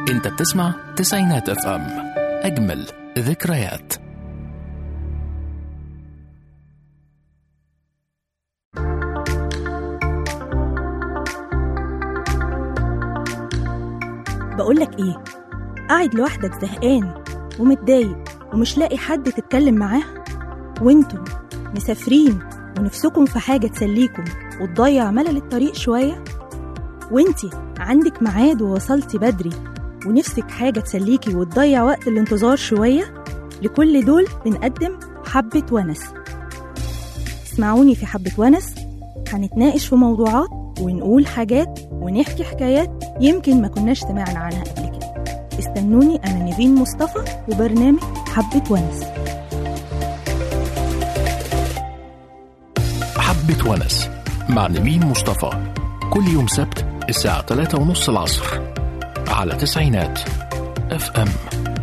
انت بتسمع تسعينات اف ام اجمل ذكريات بقولك ايه قاعد لوحدك زهقان ومتضايق ومش لاقي حد تتكلم معاه وانتم مسافرين ونفسكم في حاجة تسليكم وتضيع ملل الطريق شوية وانتي عندك ميعاد ووصلتي بدري ونفسك حاجة تسليكي وتضيع وقت الانتظار شوية لكل دول بنقدم حبة ونس اسمعوني في حبة ونس هنتناقش في موضوعات ونقول حاجات ونحكي حكايات يمكن ما كناش سمعنا عنها قبل كده استنوني أنا نيفين مصطفى وبرنامج حبة ونس حبة ونس مع نبيل مصطفى كل يوم سبت الساعة 3 ونص العصر على تسعينات اف ام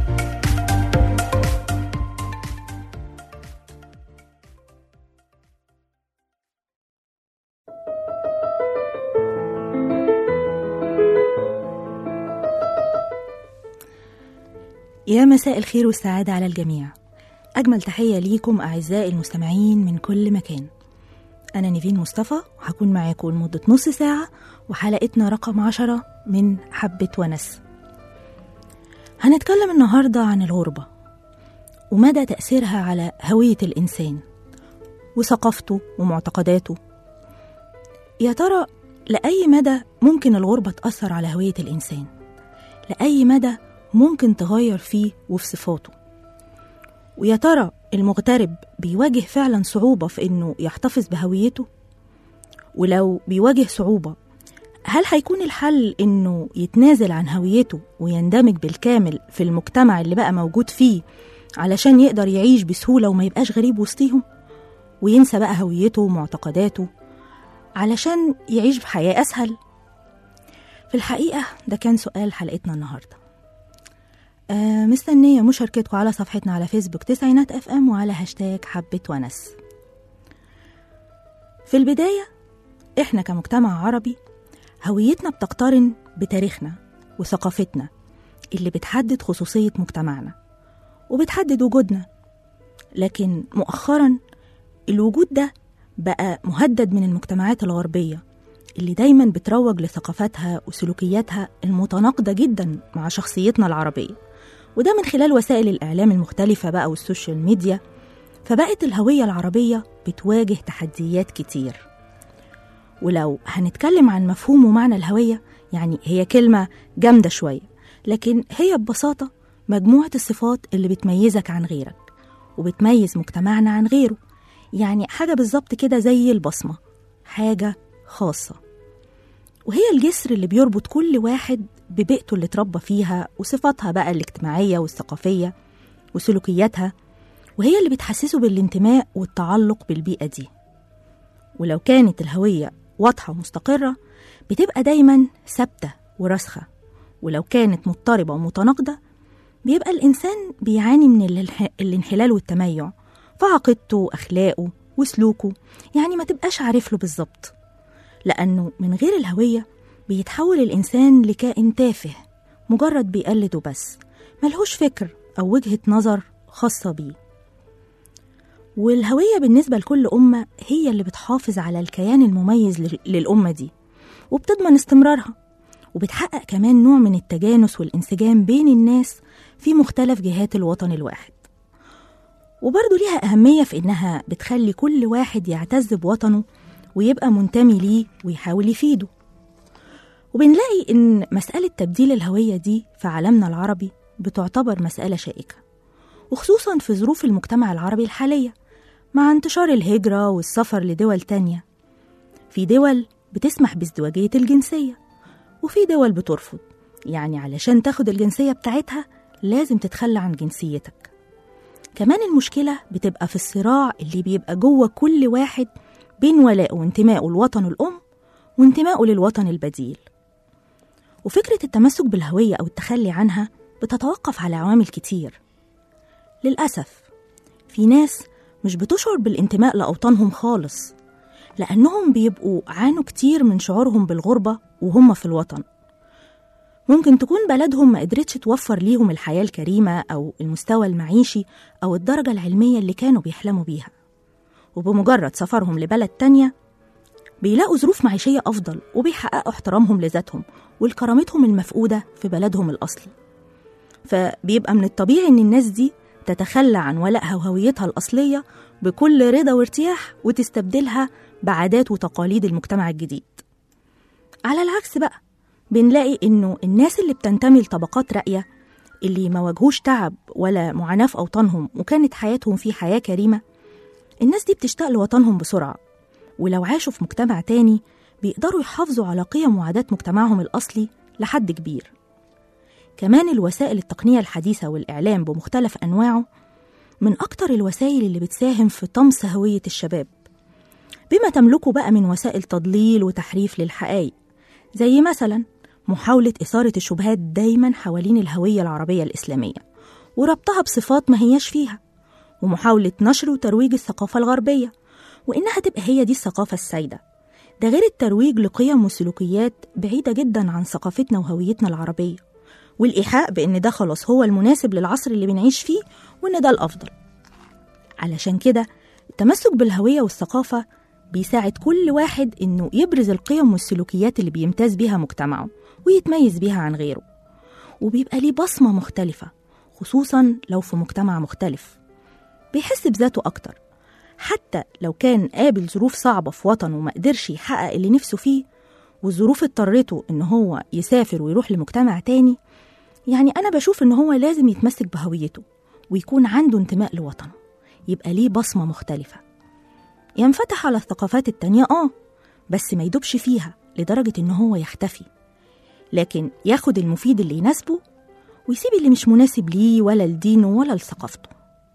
يا مساء الخير والسعادة على الجميع أجمل تحية ليكم أعزائي المستمعين من كل مكان أنا نيفين مصطفى وهكون معاكم لمدة نص ساعة وحلقتنا رقم عشرة من حبة ونس هنتكلم النهاردة عن الغربة ومدى تأثيرها على هوية الإنسان وثقافته ومعتقداته يا ترى لأي مدى ممكن الغربة تأثر على هوية الإنسان لأي مدى ممكن تغير فيه وفي صفاته ويا ترى المغترب بيواجه فعلا صعوبة في إنه يحتفظ بهويته ولو بيواجه صعوبة هل هيكون الحل إنه يتنازل عن هويته ويندمج بالكامل في المجتمع اللي بقى موجود فيه علشان يقدر يعيش بسهولة وما يبقاش غريب وسطيهم وينسى بقى هويته ومعتقداته علشان يعيش بحياة أسهل في الحقيقة ده كان سؤال حلقتنا النهارده آه مستنية مشاركتكم على صفحتنا على فيسبوك تسعينات اف ام وعلى هاشتاج حبة ونس في البداية احنا كمجتمع عربي هويتنا بتقترن بتاريخنا وثقافتنا اللي بتحدد خصوصية مجتمعنا وبتحدد وجودنا لكن مؤخرا الوجود ده بقى مهدد من المجتمعات الغربية اللي دايما بتروج لثقافاتها وسلوكياتها المتناقضة جدا مع شخصيتنا العربية وده من خلال وسائل الإعلام المختلفة بقى والسوشيال ميديا فبقت الهوية العربية بتواجه تحديات كتير ولو هنتكلم عن مفهوم ومعنى الهوية يعني هي كلمة جامدة شوية لكن هي ببساطة مجموعة الصفات اللي بتميزك عن غيرك وبتميز مجتمعنا عن غيره يعني حاجة بالظبط كده زي البصمة حاجة خاصة وهي الجسر اللي بيربط كل واحد ببيئته اللي اتربى فيها وصفاتها بقى الاجتماعية والثقافية وسلوكياتها وهي اللي بتحسسه بالانتماء والتعلق بالبيئة دي ولو كانت الهوية واضحة ومستقرة بتبقى دايما ثابتة وراسخة ولو كانت مضطربة ومتناقضة بيبقى الإنسان بيعاني من الانح- الانحلال والتميع في عقيدته وأخلاقه وسلوكه يعني ما تبقاش عارف له بالظبط لأنه من غير الهوية بيتحول الإنسان لكائن تافه مجرد بيقلده بس ملهوش فكر أو وجهة نظر خاصة بيه والهوية بالنسبة لكل أمة هي اللي بتحافظ على الكيان المميز لل- للأمة دي وبتضمن استمرارها وبتحقق كمان نوع من التجانس والانسجام بين الناس في مختلف جهات الوطن الواحد وبرضه ليها أهمية في إنها بتخلي كل واحد يعتز بوطنه ويبقى منتمي ليه ويحاول يفيده وبنلاقي إن مسألة تبديل الهوية دي في عالمنا العربي بتعتبر مسألة شائكة وخصوصا في ظروف المجتمع العربي الحالية مع انتشار الهجرة والسفر لدول تانية في دول بتسمح بازدواجية الجنسية وفي دول بترفض يعني علشان تاخد الجنسية بتاعتها لازم تتخلى عن جنسيتك كمان المشكلة بتبقى في الصراع اللي بيبقى جوه كل واحد بين ولائه وانتمائه لوطنه الأم وانتمائه للوطن البديل وفكرة التمسك بالهوية أو التخلي عنها بتتوقف على عوامل كتير للأسف في ناس مش بتشعر بالانتماء لأوطانهم خالص لأنهم بيبقوا عانوا كتير من شعورهم بالغربة وهم في الوطن ممكن تكون بلدهم ما قدرتش توفر ليهم الحياة الكريمة أو المستوى المعيشي أو الدرجة العلمية اللي كانوا بيحلموا بيها وبمجرد سفرهم لبلد تانية بيلاقوا ظروف معيشية أفضل وبيحققوا احترامهم لذاتهم والكرامتهم المفقودة في بلدهم الأصلي فبيبقى من الطبيعي إن الناس دي تتخلى عن ولائها وهويتها الأصلية بكل رضا وارتياح وتستبدلها بعادات وتقاليد المجتمع الجديد على العكس بقى بنلاقي إنه الناس اللي بتنتمي لطبقات راقية اللي ما واجهوش تعب ولا معاناة في أوطانهم وكانت حياتهم في حياة كريمة الناس دي بتشتاق لوطنهم بسرعة ولو عاشوا في مجتمع تاني بيقدروا يحافظوا على قيم وعادات مجتمعهم الأصلي لحد كبير كمان الوسائل التقنية الحديثة والإعلام بمختلف أنواعه من أكتر الوسائل اللي بتساهم في طمس هوية الشباب بما تملكه بقى من وسائل تضليل وتحريف للحقائق زي مثلا محاولة إثارة الشبهات دايما حوالين الهوية العربية الإسلامية وربطها بصفات ما هياش فيها ومحاولة نشر وترويج الثقافة الغربية وإنها تبقى هي دي الثقافة السائدة ده غير الترويج لقيم وسلوكيات بعيدة جدا عن ثقافتنا وهويتنا العربية والإيحاء بإن ده خلاص هو المناسب للعصر اللي بنعيش فيه وإن ده الأفضل علشان كده التمسك بالهوية والثقافة بيساعد كل واحد إنه يبرز القيم والسلوكيات اللي بيمتاز بيها مجتمعه ويتميز بيها عن غيره وبيبقى ليه بصمة مختلفة خصوصا لو في مجتمع مختلف بيحس بذاته أكتر حتى لو كان قابل ظروف صعبة في وطنه وما قدرش يحقق اللي نفسه فيه والظروف اضطرته إن هو يسافر ويروح لمجتمع تاني يعني أنا بشوف إن هو لازم يتمسك بهويته ويكون عنده انتماء لوطنه يبقى ليه بصمة مختلفة ينفتح على الثقافات التانية آه بس ما يدوبش فيها لدرجة إن هو يختفي لكن ياخد المفيد اللي يناسبه ويسيب اللي مش مناسب ليه ولا لدينه ولا لثقافته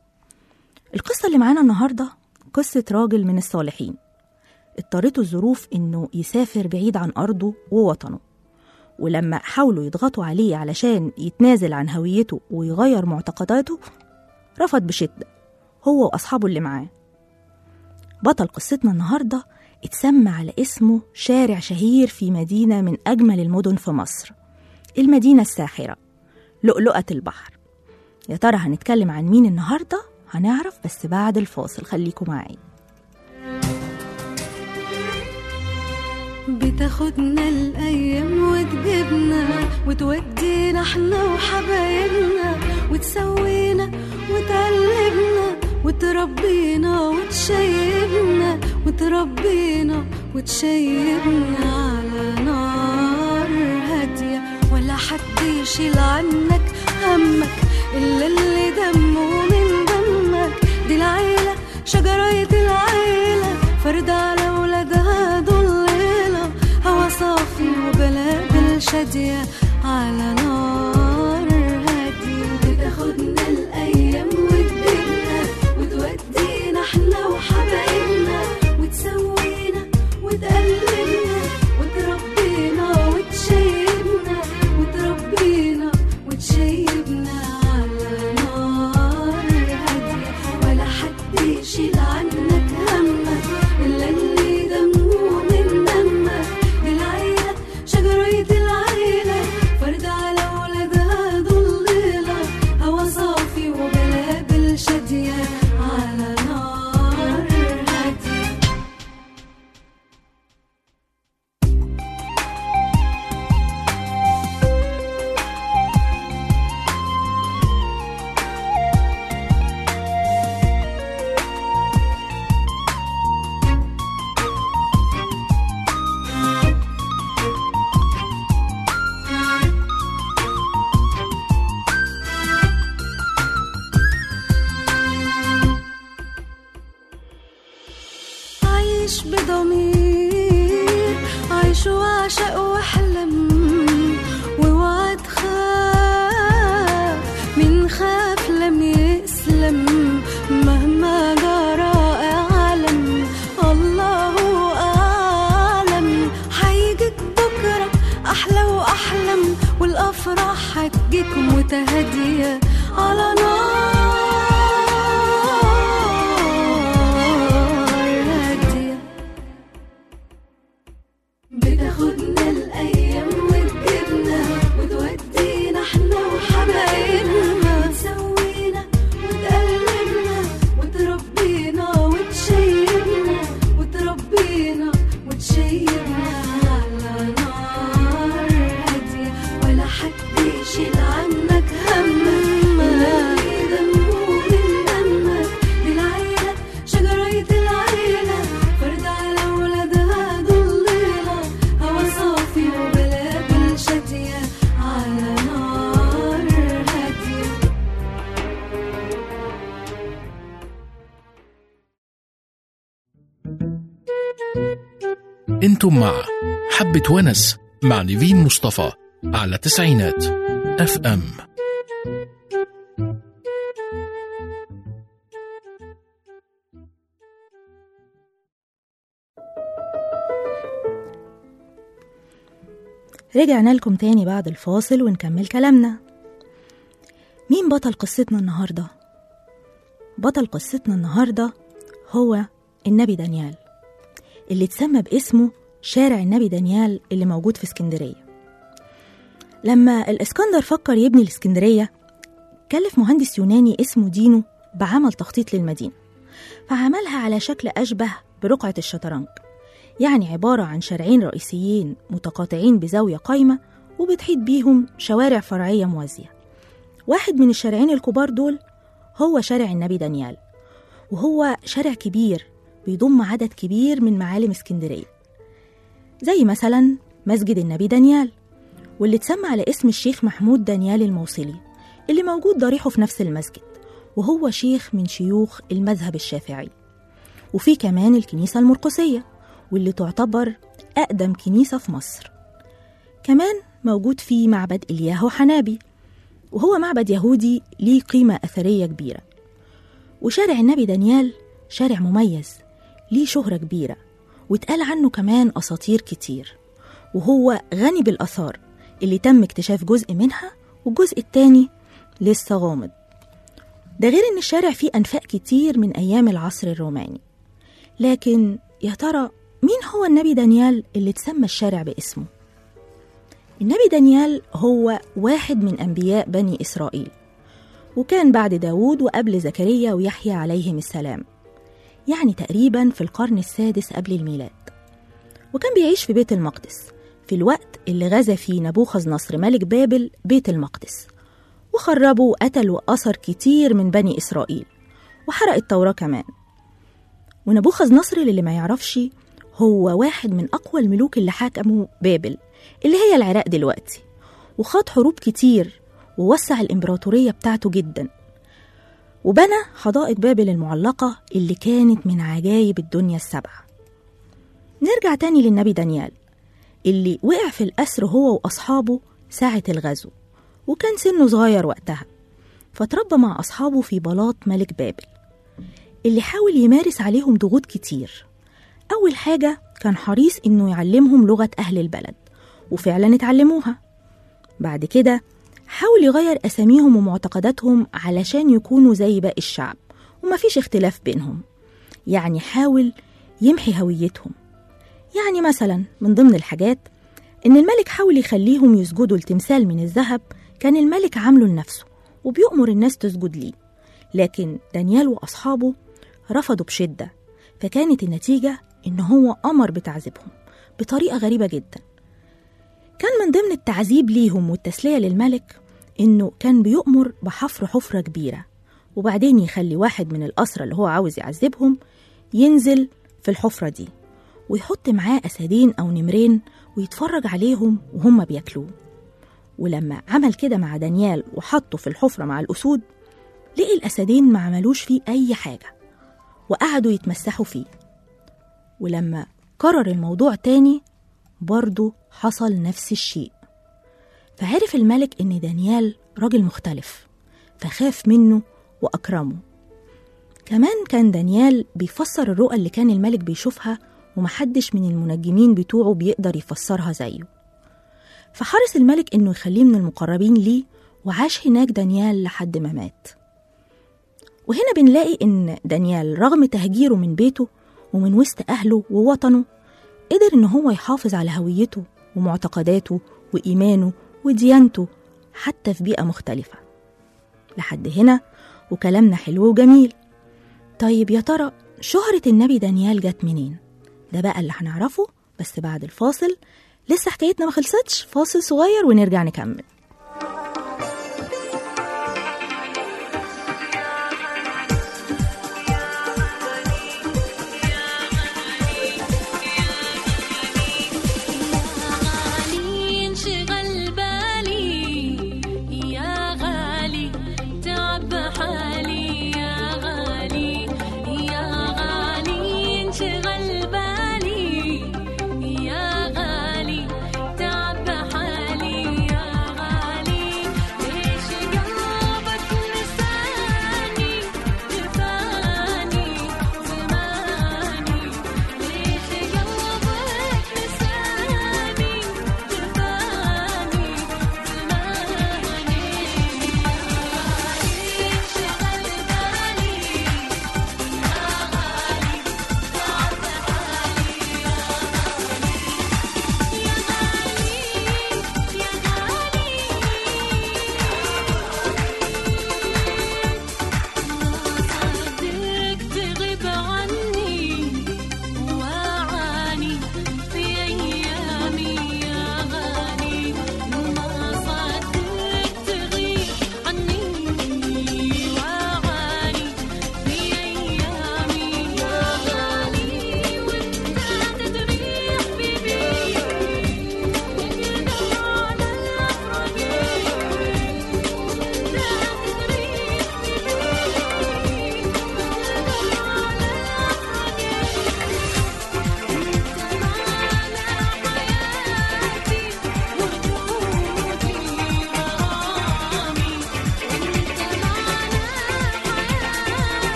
القصة اللي معانا النهاردة قصة راجل من الصالحين اضطرته الظروف إنه يسافر بعيد عن أرضه ووطنه ولما حاولوا يضغطوا عليه علشان يتنازل عن هويته ويغير معتقداته رفض بشدة هو وأصحابه اللي معاه بطل قصتنا النهاردة اتسمى على اسمه شارع شهير في مدينة من أجمل المدن في مصر المدينة الساحرة لؤلؤة البحر يا ترى هنتكلم عن مين النهاردة؟ هنعرف بس بعد الفاصل خليكم معايا بتاخدنا الأيام وتجيبنا وتودينا احنا وحبايبنا وتسوينا وتقلبنا وتربينا وتشيبنا وتربينا وتشيبنا على نار هادية ولا حد يشيل عنك همك إلا اللي دمه من دمك دي العيلة شجرة العيلة فرد على ولادها ضليلة هوا صافي وبلابل شادية على نار هادية بتاخدنا الأيام وتجيبنا وتودينا احنا وحبايبنا وتسوينا وتقلبنا وتربينا وتشيبنا وتربينا وتشيبنا على نار هادية ولا حد يشيل عنك همك إلا اللي دمه من دمك دي العيلة شجرة العيلة فرد على ولادها ضليلة هوا صافي وبلابل شادية على نار هادية عايش بضمير عايش وعشق واحلم واوعى تخاف من خاف لم يسلم مهما جرى اعلم الله اعلم هيجيك بكره احلى واحلم والافراح هتجيك متهاديه على نار هاديه بتاخدنا الايام وتجيبنا وتودينا انتم مع حبة ونس مع نيفين مصطفى على تسعينات اف ام رجعنا لكم تاني بعد الفاصل ونكمل كلامنا مين بطل قصتنا النهاردة؟ بطل قصتنا النهاردة هو النبي دانيال اللي اتسمى باسمه شارع النبي دانيال اللي موجود في اسكندرية لما الإسكندر فكر يبني الإسكندرية كلف مهندس يوناني اسمه دينو بعمل تخطيط للمدينة فعملها على شكل أشبه برقعة الشطرنج يعني عبارة عن شارعين رئيسيين متقاطعين بزاوية قايمة وبتحيط بيهم شوارع فرعية موازية واحد من الشارعين الكبار دول هو شارع النبي دانيال وهو شارع كبير بيضم عدد كبير من معالم اسكندرية زي مثلا مسجد النبي دانيال واللي اتسمى على اسم الشيخ محمود دانيال الموصلي اللي موجود ضريحه في نفس المسجد وهو شيخ من شيوخ المذهب الشافعي وفي كمان الكنيسة المرقسية واللي تعتبر أقدم كنيسة في مصر كمان موجود فيه معبد إلياهو حنابي وهو معبد يهودي ليه قيمة أثرية كبيرة وشارع النبي دانيال شارع مميز ليه شهرة كبيرة واتقال عنه كمان أساطير كتير وهو غني بالآثار اللي تم اكتشاف جزء منها والجزء التاني لسه غامض ده غير إن الشارع فيه أنفاق كتير من أيام العصر الروماني لكن يا ترى مين هو النبي دانيال اللي تسمى الشارع باسمه؟ النبي دانيال هو واحد من أنبياء بني إسرائيل وكان بعد داوود وقبل زكريا ويحيى عليهم السلام يعني تقريبا في القرن السادس قبل الميلاد وكان بيعيش في بيت المقدس في الوقت اللي غزا فيه نبوخذ نصر ملك بابل بيت المقدس وخربوا وقتل وأسر كتير من بني إسرائيل وحرق التوراة كمان ونبوخذ نصر اللي ما يعرفش هو واحد من أقوى الملوك اللي حكموا بابل اللي هي العراق دلوقتي وخاض حروب كتير ووسع الإمبراطورية بتاعته جدا وبنى حدائق بابل المعلقة اللي كانت من عجايب الدنيا السبعة نرجع تاني للنبي دانيال اللي وقع في الأسر هو وأصحابه ساعة الغزو وكان سنه صغير وقتها فتربى مع أصحابه في بلاط ملك بابل اللي حاول يمارس عليهم ضغوط كتير أول حاجة كان حريص إنه يعلمهم لغة أهل البلد وفعلا اتعلموها بعد كده حاول يغير أساميهم ومعتقداتهم علشان يكونوا زي باقي الشعب ومفيش اختلاف بينهم يعني حاول يمحي هويتهم يعني مثلا من ضمن الحاجات إن الملك حاول يخليهم يسجدوا لتمثال من الذهب كان الملك عامله لنفسه وبيؤمر الناس تسجد ليه لكن دانيال وأصحابه رفضوا بشدة فكانت النتيجة إن هو أمر بتعذيبهم بطريقة غريبة جدا كان من ضمن التعذيب ليهم والتسلية للملك إنه كان بيؤمر بحفر حفرة كبيرة وبعدين يخلي واحد من الأسرى اللي هو عاوز يعذبهم ينزل في الحفرة دي ويحط معاه أسدين أو نمرين ويتفرج عليهم وهم بياكلوه ولما عمل كده مع دانيال وحطه في الحفرة مع الأسود لقي الأسدين ما عملوش فيه أي حاجة وقعدوا يتمسحوا فيه ولما كرر الموضوع تاني برضه حصل نفس الشيء فعرف الملك إن دانيال راجل مختلف فخاف منه وأكرمه كمان كان دانيال بيفسر الرؤى اللي كان الملك بيشوفها ومحدش من المنجمين بتوعه بيقدر يفسرها زيه فحرص الملك إنه يخليه من المقربين ليه وعاش هناك دانيال لحد ما مات وهنا بنلاقي إن دانيال رغم تهجيره من بيته ومن وسط أهله ووطنه قدر إن هو يحافظ على هويته ومعتقداته وإيمانه وديانته حتى في بيئة مختلفة لحد هنا وكلامنا حلو وجميل طيب يا ترى شهرة النبي دانيال جت منين؟ ده بقى اللي هنعرفه بس بعد الفاصل لسه حكايتنا ما خلصتش فاصل صغير ونرجع نكمل غالي انشغل بالي يا غالي تعب حالي يا غالي يا غالي انشغل بالي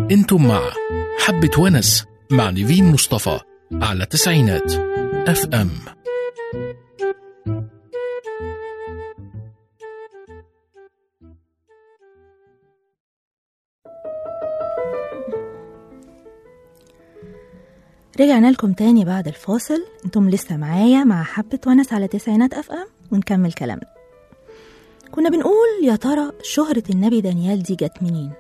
انتم مع حبة ونس مع نيفين مصطفى على تسعينات اف ام رجعنا لكم تاني بعد الفاصل انتم لسه معايا مع حبة ونس على تسعينات اف ام ونكمل كلامنا كنا بنقول يا ترى شهرة النبي دانيال دي جت منين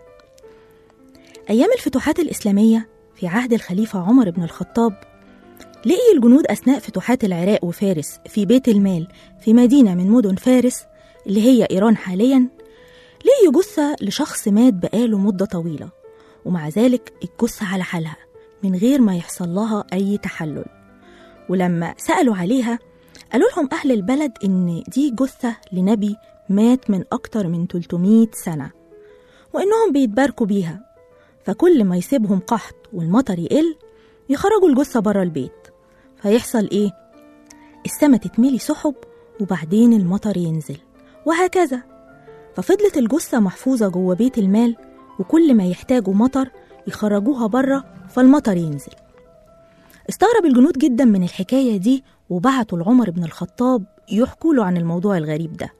أيام الفتوحات الإسلامية في عهد الخليفة عمر بن الخطاب لقي الجنود أثناء فتوحات العراق وفارس في بيت المال في مدينة من مدن فارس اللي هي إيران حاليا لقيوا جثة لشخص مات بقاله مدة طويلة ومع ذلك الجثة على حالها من غير ما يحصل لها أي تحلل ولما سألوا عليها قالوا لهم أهل البلد إن دي جثة لنبي مات من أكتر من 300 سنة وإنهم بيتباركوا بيها فكل ما يسيبهم قحط والمطر يقل يخرجوا الجثة بره البيت فيحصل إيه؟ السما تتملي سحب وبعدين المطر ينزل وهكذا ففضلت الجثة محفوظة جوه بيت المال وكل ما يحتاجوا مطر يخرجوها بره فالمطر ينزل استغرب الجنود جدا من الحكاية دي وبعتوا لعمر بن الخطاب يحكوا له عن الموضوع الغريب ده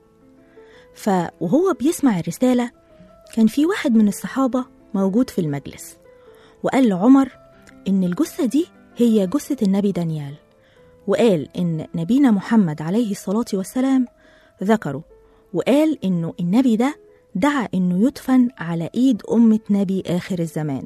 ف وهو بيسمع الرسالة كان في واحد من الصحابة موجود في المجلس وقال لعمر إن الجثة دي هي جثة النبي دانيال وقال إن نبينا محمد عليه الصلاة والسلام ذكره وقال إنه النبي ده دعا إنه يدفن على إيد أمة نبي آخر الزمان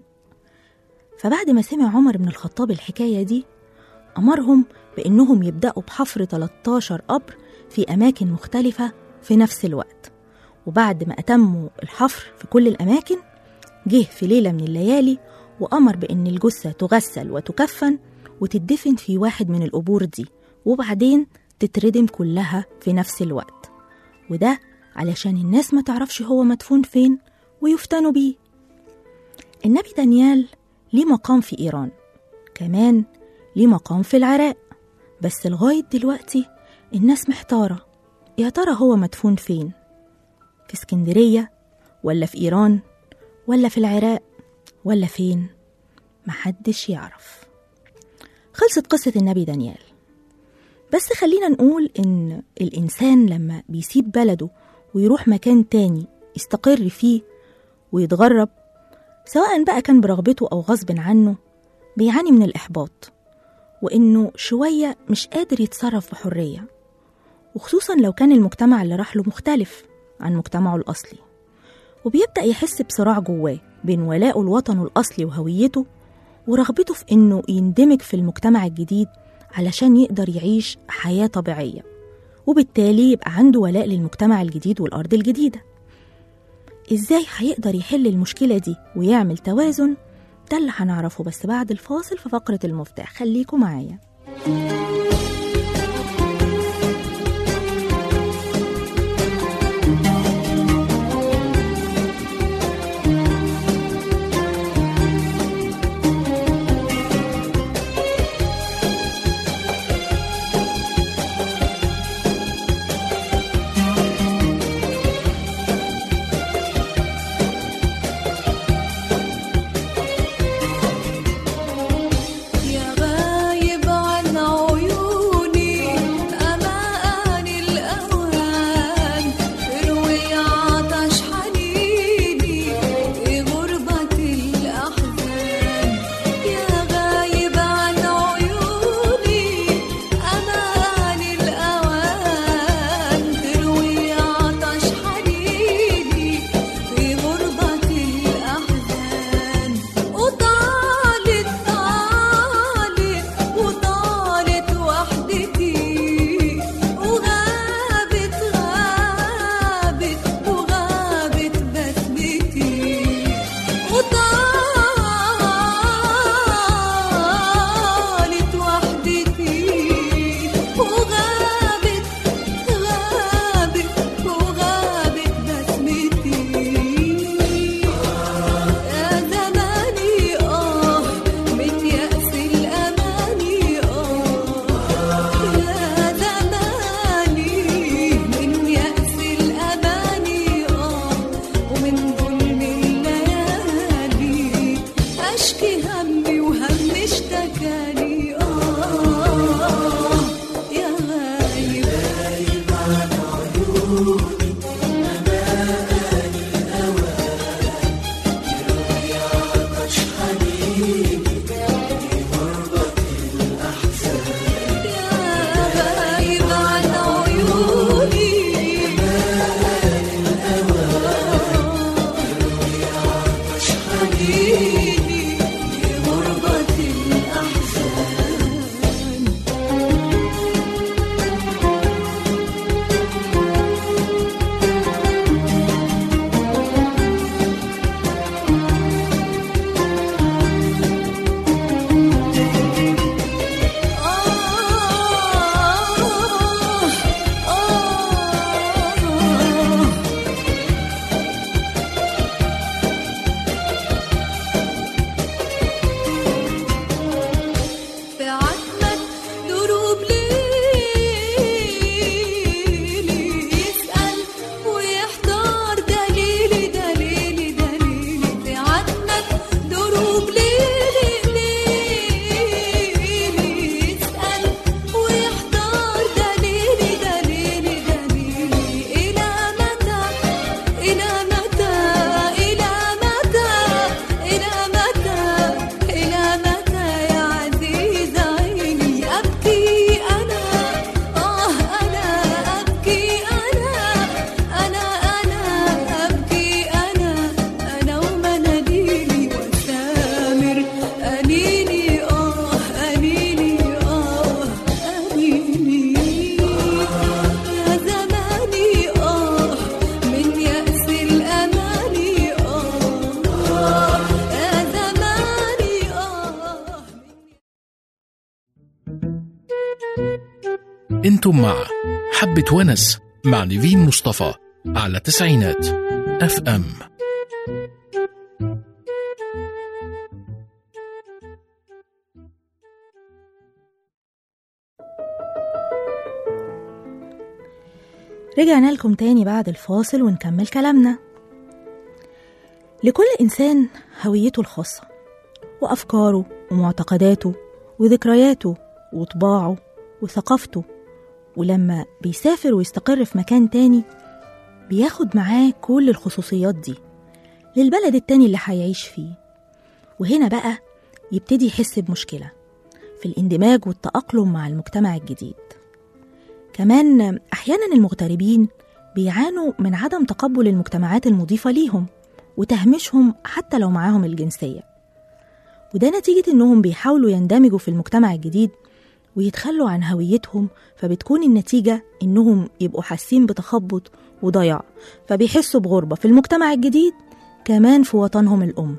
فبعد ما سمع عمر بن الخطاب الحكاية دي أمرهم بإنهم يبدأوا بحفر 13 قبر في أماكن مختلفة في نفس الوقت وبعد ما أتموا الحفر في كل الأماكن جه في ليلة من الليالي وأمر بإن الجثة تغسل وتكفن وتدفن في واحد من القبور دي وبعدين تتردم كلها في نفس الوقت وده علشان الناس ما تعرفش هو مدفون فين ويفتنوا بيه النبي دانيال ليه مقام في إيران كمان ليه مقام في العراق بس لغاية دلوقتي الناس محتارة يا ترى هو مدفون فين في اسكندرية ولا في إيران ولا في العراق ولا فين محدش يعرف خلصت قصة النبي دانيال بس خلينا نقول إن الإنسان لما بيسيب بلده ويروح مكان تاني يستقر فيه ويتغرب سواء بقى كان برغبته أو غصب عنه بيعاني من الإحباط وإنه شوية مش قادر يتصرف بحرية وخصوصا لو كان المجتمع اللي راح له مختلف عن مجتمعه الأصلي وبيبدأ يحس بصراع جواه بين ولائه لوطنه الأصلي وهويته ورغبته في إنه يندمج في المجتمع الجديد علشان يقدر يعيش حياة طبيعية وبالتالي يبقى عنده ولاء للمجتمع الجديد والأرض الجديدة إزاي هيقدر يحل المشكلة دي ويعمل توازن ده اللي هنعرفه بس بعد الفاصل في فقرة المفتاح خليكم معايا يا غايب عن عيوني انتم مع حبة ونس مع نيفين مصطفى على تسعينات اف ام رجعنا لكم تاني بعد الفاصل ونكمل كلامنا لكل إنسان هويته الخاصة وأفكاره ومعتقداته وذكرياته وطباعه وثقافته ولما بيسافر ويستقر في مكان تاني بياخد معاه كل الخصوصيات دي للبلد التاني اللي هيعيش فيه وهنا بقى يبتدي يحس بمشكلة في الاندماج والتأقلم مع المجتمع الجديد كمان أحيانا المغتربين بيعانوا من عدم تقبل المجتمعات المضيفة ليهم وتهميشهم حتى لو معاهم الجنسية وده نتيجة إنهم بيحاولوا يندمجوا في المجتمع الجديد ويتخلوا عن هويتهم فبتكون النتيجة إنهم يبقوا حاسين بتخبط وضياع فبيحسوا بغربة في المجتمع الجديد كمان في وطنهم الأم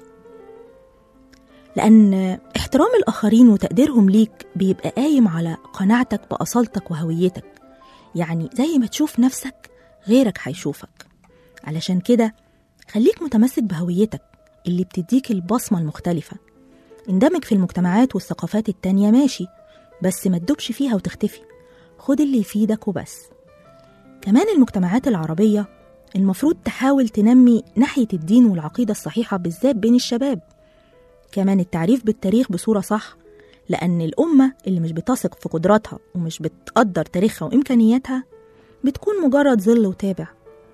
لأن احترام الآخرين وتقديرهم ليك بيبقى قايم على قناعتك بأصالتك وهويتك يعني زي ما تشوف نفسك غيرك هيشوفك علشان كده خليك متمسك بهويتك اللي بتديك البصمة المختلفة اندمج في المجتمعات والثقافات التانية ماشي بس ما تدوبش فيها وتختفي خد اللي يفيدك وبس كمان المجتمعات العربية المفروض تحاول تنمي ناحية الدين والعقيدة الصحيحة بالذات بين الشباب كمان التعريف بالتاريخ بصورة صح لأن الأمة اللي مش بتثق في قدراتها ومش بتقدر تاريخها وإمكانياتها بتكون مجرد ظل وتابع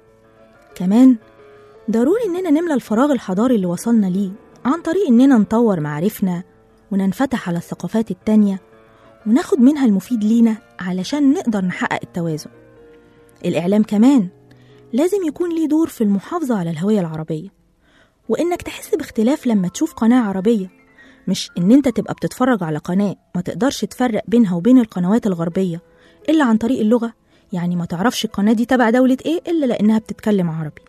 كمان ضروري إننا نملى الفراغ الحضاري اللي وصلنا ليه عن طريق إننا نطور معارفنا وننفتح على الثقافات التانية وناخد منها المفيد لينا علشان نقدر نحقق التوازن الإعلام كمان لازم يكون ليه دور في المحافظة على الهوية العربية وإنك تحس باختلاف لما تشوف قناة عربية مش إن أنت تبقى بتتفرج على قناة ما تقدرش تفرق بينها وبين القنوات الغربية إلا عن طريق اللغة يعني ما تعرفش القناة دي تبع دولة إيه إلا لأنها بتتكلم عربي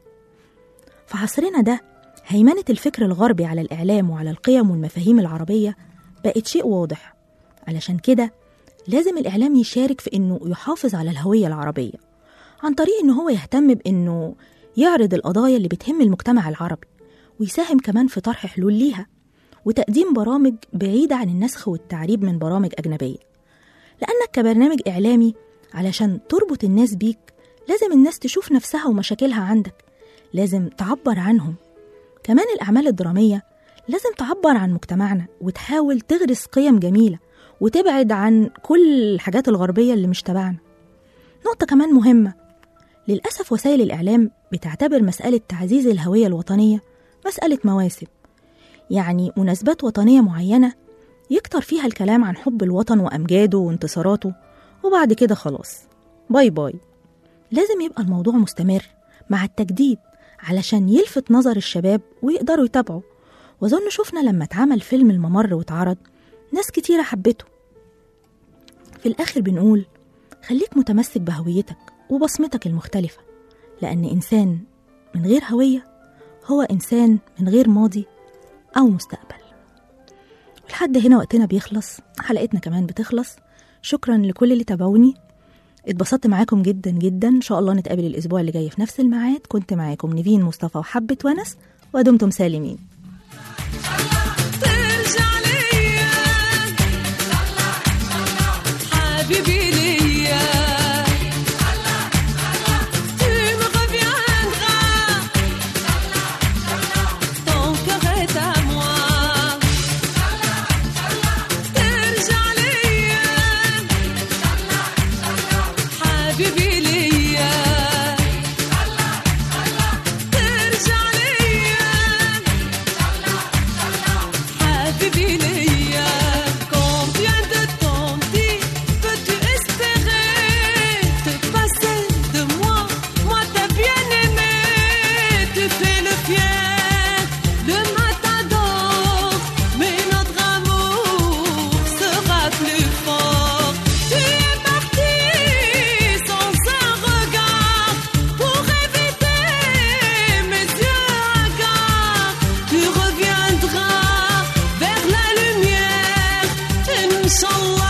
في عصرنا ده هيمنة الفكر الغربي على الإعلام وعلى القيم والمفاهيم العربية بقت شيء واضح علشان كده لازم الإعلام يشارك في إنه يحافظ على الهوية العربية عن طريق إن هو يهتم بإنه يعرض القضايا اللي بتهم المجتمع العربي ويساهم كمان في طرح حلول ليها وتقديم برامج بعيدة عن النسخ والتعريب من برامج أجنبية لأنك كبرنامج إعلامي علشان تربط الناس بيك لازم الناس تشوف نفسها ومشاكلها عندك لازم تعبر عنهم كمان الأعمال الدرامية لازم تعبر عن مجتمعنا وتحاول تغرس قيم جميلة وتبعد عن كل الحاجات الغربية اللي مش تبعنا نقطة كمان مهمة للأسف وسائل الإعلام بتعتبر مسألة تعزيز الهوية الوطنية مسألة مواسم يعني مناسبات وطنية معينة يكتر فيها الكلام عن حب الوطن وأمجاده وانتصاراته وبعد كده خلاص باي باي لازم يبقى الموضوع مستمر مع التجديد علشان يلفت نظر الشباب ويقدروا يتابعوا وأظن شفنا لما اتعمل فيلم الممر واتعرض ناس كتيرة حبته في الآخر بنقول خليك متمسك بهويتك وبصمتك المختلفة لأن إنسان من غير هوية هو إنسان من غير ماضي أو مستقبل لحد هنا وقتنا بيخلص حلقتنا كمان بتخلص شكرا لكل اللي تابعوني اتبسطت معاكم جدا جدا ان شاء الله نتقابل الاسبوع اللي جاي في نفس الميعاد كنت معاكم نيفين مصطفى وحبة ونس ودمتم سالمين ترجع ليا حبيبي ليا Tu me reviendras Ton cœur est à moi ترجع ليا حبيبي ليا ترجع ليا حبيبي ليا Combien de temps dis peux-tu espérer te passer de moi Moi t'as bien aimé, tu fais le fier Le matin d'or, mais notre amour sera plus fort Tu es parti sans un regard Pour éviter mes yeux hagards Tu reviendras vers la lumière Inch'Allah